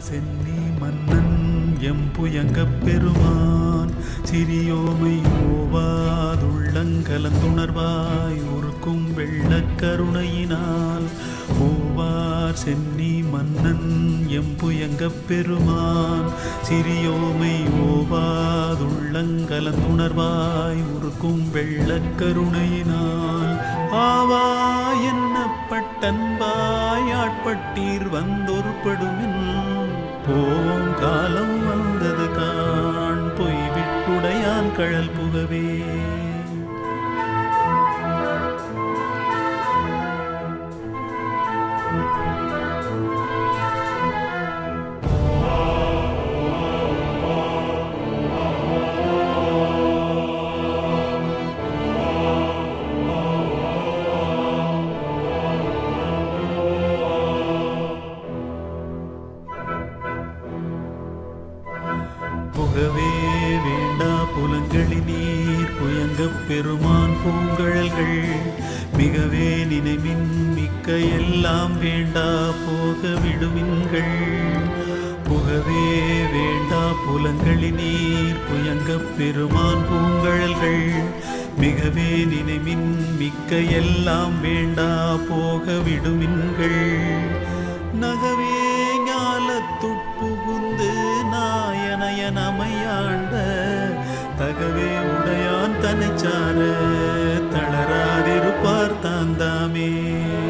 சென்னி மன்னன் எம்புயங்கப் பெருமான் சிறியோமை ஓவாதுள்ளங்கலந்துணர்வாய் உருக்கும் வெள்ளக் கருணையினால் ஓவார் சென்னி மன்னன் எம்புயங்கப் பெருமான் சிறியோமை ஓவாதுள்ளங்கலந்துணர்வாய் உருக்கும் வெள்ளக் கருணையினால் ஆவா என்னப்பட்டன்பாய் ஆட்பட்டீர் வந்தொருப்படுமின் போம் காலம் வந்தது காண் பொய் விட்டுடையான் கழல் புகவே புகவே வேண்டா புலங்களி நீர் புயங்கப் பெருமான் பூங்கழல்கள் மிகவே நினைவின் மிக்க எல்லாம் வேண்டா போக விடுமின்கள் புகவே வேண்டா புலங்களி நீர் புயங்கப் பெருமான் பூங்கழல்கள் மிகவே நினைவின் மிக்க எல்லாம் வேண்டா போக விடுமின்கள் நகவே ஞாலத்துட்புகுந்து நாயனையன் அமையாண்ட தகவே உடையான் தனைச்சார தளராதிருப்பார் தாந்தாமே